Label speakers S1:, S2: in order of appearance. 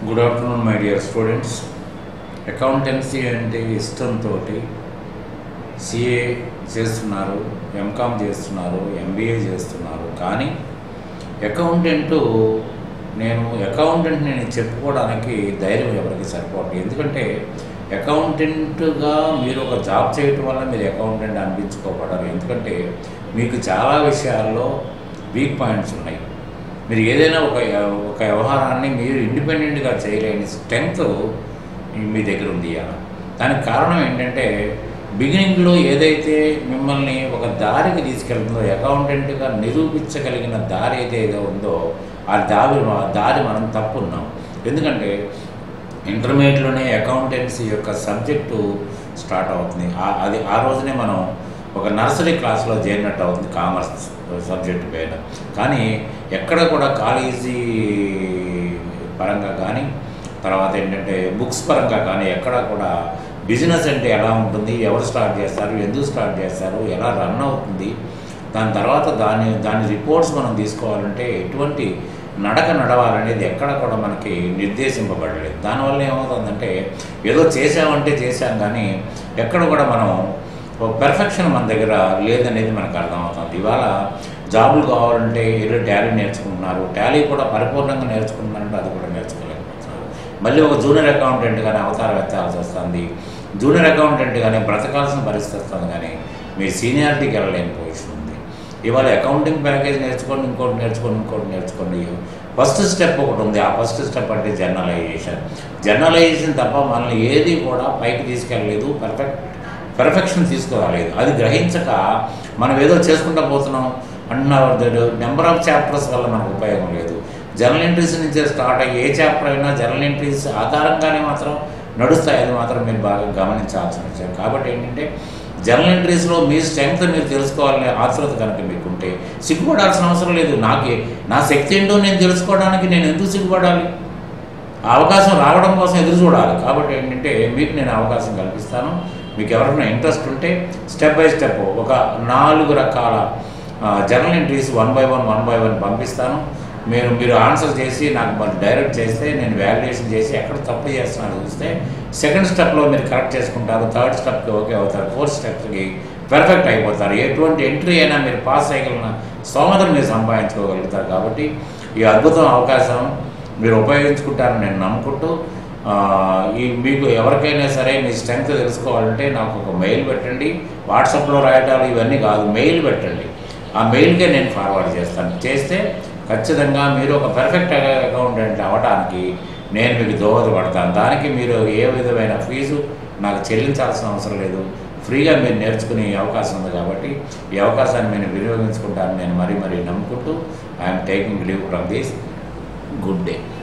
S1: good afternoon my dear students accountancy అంటే ఇష్టంతో CA చేస్తున్నారు ఎంకామ్ చేస్తున్నారు ఎంబీఏ చేస్తున్నారు కానీ అకౌంటెంట్ నేను అకౌంటెంట్ నేను చెప్పుకోవడానికి ధైర్యం ఎవరికి సరిపోవట్లేదు ఎందుకంటే అకౌంటెంట్గా మీరు ఒక జాబ్ చేయటం వల్ల మీరు అకౌంటెంట్ అనిపించుకోబడరు ఎందుకంటే మీకు చాలా విషయాల్లో వీక్ పాయింట్స్ ఉన్నాయి మీరు ఏదైనా ఒక ఒక వ్యవహారాన్ని మీరు ఇండిపెండెంట్గా చేయలేని స్ట్రెంగ్త్ మీ దగ్గర ఉంది ఇవాళ దానికి కారణం ఏంటంటే బిగినింగ్లో ఏదైతే మిమ్మల్ని ఒక దారికి తీసుకెళ్తుందో అకౌంటెంట్గా నిరూపించగలిగిన దారి ఏదైతే ఉందో ఆ దారి ఆ దారి మనం తప్పున్నాం ఎందుకంటే ఇంటర్మీడియట్లోనే అకౌంటెన్సీ యొక్క సబ్జెక్టు స్టార్ట్ అవుతుంది ఆ- అది ఆ రోజునే మనం ఒక నర్సరీ క్లాస్లో చేరినట్టు అవుతుంది కామర్స్ సబ్జెక్ట్ పైన కానీ ఎక్కడ కూడా కాలేజీ పరంగా కానీ తర్వాత ఏంటంటే బుక్స్ పరంగా కానీ ఎక్కడ కూడా బిజినెస్ అంటే ఎలా ఉంటుంది ఎవరు స్టార్ట్ చేస్తారు ఎందుకు స్టార్ట్ చేస్తారు ఎలా రన్ అవుతుంది దాని తర్వాత దాని దాని రిపోర్ట్స్ మనం తీసుకోవాలంటే ఎటువంటి నడక నడవాలనేది ఎక్కడ కూడా మనకి నిర్దేశింపబడలేదు దానివల్ల ఏమవుతుందంటే ఏదో చేసామంటే చేసాం కానీ ఎక్కడ కూడా మనం పెర్ఫెక్షన్ మన దగ్గర లేదనేది మనకు అర్థమవుతుంది ఇవాళ జాబులు కావాలంటే ఏదో టాలీ నేర్చుకుంటున్నారు టాలీ కూడా పరిపూర్ణంగా నేర్చుకుంటున్నారంటే అది కూడా నేర్చుకోలేకపోతున్నారు మళ్ళీ ఒక జూనియర్ అకౌంటెంట్ కానీ అవతారం ఎత్తాల్సి వస్తుంది జూనియర్ అకౌంటెంట్ కానీ బ్రతకాల్సిన పరిస్థితి వస్తుంది కానీ మీ సీనియారిటీకి వెళ్ళలేని పొజిషన్ ఉంది ఇవాళ అకౌంటింగ్ ప్యాకేజ్ నేర్చుకోండి ఇంకోటి నేర్చుకోండి ఇంకోటి నేర్చుకోండి ఫస్ట్ స్టెప్ ఒకటి ఉంది ఆ ఫస్ట్ స్టెప్ అంటే జర్నలైజేషన్ జర్నలైజేషన్ తప్ప మనల్ని ఏది కూడా పైకి తీసుకెళ్ళలేదు పర్ఫెక్ట్ పర్ఫెక్షన్ తీసుకురాలేదు అది గ్రహించక మనం ఏదో చేసుకుంటా పోతున్నాం అంటున్నారు నెంబర్ ఆఫ్ చాప్టర్స్ వల్ల మనకు ఉపయోగం లేదు జర్నల్ ఎంట్రీస్ నుంచే స్టార్ట్ అయ్యి ఏ చాప్టర్ అయినా జర్నల్ ఎంట్రీస్ ఆధారంగానే మాత్రం నడుస్తాయి అది మాత్రం మీరు బాగా గమనించాల్సిన విషయం కాబట్టి ఏంటంటే జర్నల్ ఎంట్రీస్లో మీ స్ట్రెంగ్త్ మీరు తెలుసుకోవాలనే ఆతృత కనుక మీకుంటే సిగ్గుపడాల్సిన అవసరం లేదు నాకే నా శక్తి ఏంటో నేను తెలుసుకోవడానికి నేను ఎందుకు సిగ్గుపడాలి ఆ అవకాశం రావడం కోసం ఎదురు చూడాలి కాబట్టి ఏంటంటే మీకు నేను అవకాశం కల్పిస్తాను మీకు ఎవరైనా ఇంట్రెస్ట్ ఉంటే స్టెప్ బై స్టెప్ ఒక నాలుగు రకాల journal entries one by one one by one పంపిస్తాను మీరు మీరు ఆన్సర్ చేసి నాకు మరి డైరెక్ట్ చేస్తే నేను వాల్యుయేషన్ చేసి ఎక్కడ తప్పు చేస్తున్నాను చూస్తే సెకండ్ స్టెప్లో మీరు కరెక్ట్ చేసుకుంటారు థర్డ్ స్టెప్కి ఓకే అవుతారు ఫోర్త్ స్టెప్కి పెర్ఫెక్ట్ అయిపోతారు ఎటువంటి ఎంట్రీ అయినా మీరు పాస్ అయ్యగలిగిన స్తోమతను మీరు సంపాదించుకోగలుగుతారు కాబట్టి ఈ అద్భుతం అవకాశం మీరు ఉపయోగించుకుంటారని నేను నమ్ముకుంటూ ఆ, ఈ మీకు ఎవరికైనా సరే మీ స్ట్రెంగ్త్ తెలుసుకోవాలంటే నాకు ఒక మెయిల్ పెట్టండి వాట్సాప్లో రాయటాలు ఇవన్నీ కాదు మెయిల్ పెట్టండి ఆ మెయిల్కే నేను ఫార్వర్డ్ చేస్తాను చేస్తే ఖచ్చితంగా మీరు ఒక పర్ఫెక్ట్ అకౌంటెంట్ అవ్వడానికి నేను మీకు దోహదపడతాను దానికి మీరు ఏ విధమైన ఫీజు నాకు చెల్లించాల్సిన అవసరం లేదు ఫ్రీగా మీరు నేర్చుకునే అవకాశం ఉంది కాబట్టి ఈ అవకాశాన్ని నేను వినియోగించుకుంటాను నేను మరీ మరీ నమ్ముకుంటూ I'm taking leave from this good day